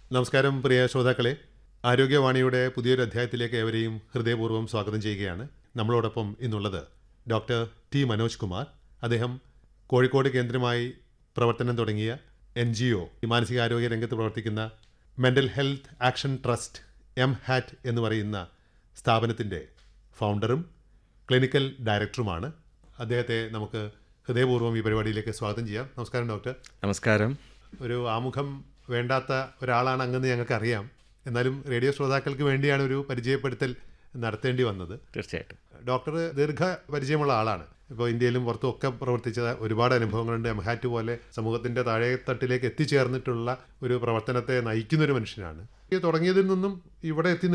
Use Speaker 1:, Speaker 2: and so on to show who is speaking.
Speaker 1: നമസ്കാരം പ്രിയ ശ്രോതാക്കളെ ആരോഗ്യവാണിയുടെ പുതിയൊരു അധ്യായത്തിലേക്ക് ഏവരെയും ഹൃദയപൂർവ്വം സ്വാഗതം ചെയ്യുകയാണ് നമ്മളോടൊപ്പം ഇന്നുള്ളത് ഡോക്ടർ ടി മനോജ് കുമാർ അദ്ദേഹം കോഴിക്കോട് കേന്ദ്രമായി പ്രവർത്തനം തുടങ്ങിയ എൻ ജി ഒ മാനസികാരോഗ്യ രംഗത്ത് പ്രവർത്തിക്കുന്ന mental health action trust M HAT എന്ന് പറയുന്ന സ്ഥാപനത്തിൻ്റെ ഫൗണ്ടറും ക്ലിനിക്കൽ ഡയറക്ടറുമാണ് അദ്ദേഹത്തെ നമുക്ക് ഹൃദയപൂർവ്വം ഈ പരിപാടിയിലേക്ക് സ്വാഗതം ചെയ്യാം നമസ്കാരം ഡോക്ടർ
Speaker 2: നമസ്കാരം
Speaker 1: ഒരു ആമുഖം വേണ്ടാത്ത ഒരാളാണ് അങ്ങെന്ന് ഞങ്ങൾക്ക് അറിയാം എന്നാലും റേഡിയോ ശ്രോതാക്കൾക്ക് വേണ്ടിയാണ് ഒരു പരിചയപ്പെടുത്തൽ നടത്തേണ്ടി വന്നത്
Speaker 2: തീർച്ചയായിട്ടും
Speaker 1: ഡോക്ടർ ദീർഘ പരിചയമുള്ള ആളാണ് ഇപ്പോൾ ഇന്ത്യയിലും പുറത്തും ഒക്കെ പ്രവർത്തിച്ച ഒരുപാട് അനുഭവങ്ങളുണ്ട് എംഹാറ്റ് പോലെ സമൂഹത്തിൻ്റെ താഴെത്തട്ടിലേക്ക് എത്തിച്ചേർന്നിട്ടുള്ള ഒരു പ്രവർത്തനത്തെ നയിക്കുന്ന ഒരു മനുഷ്യനാണ് ഈ തുടങ്ങിയതിൽ നിന്നും ഇവിടെ എത്തി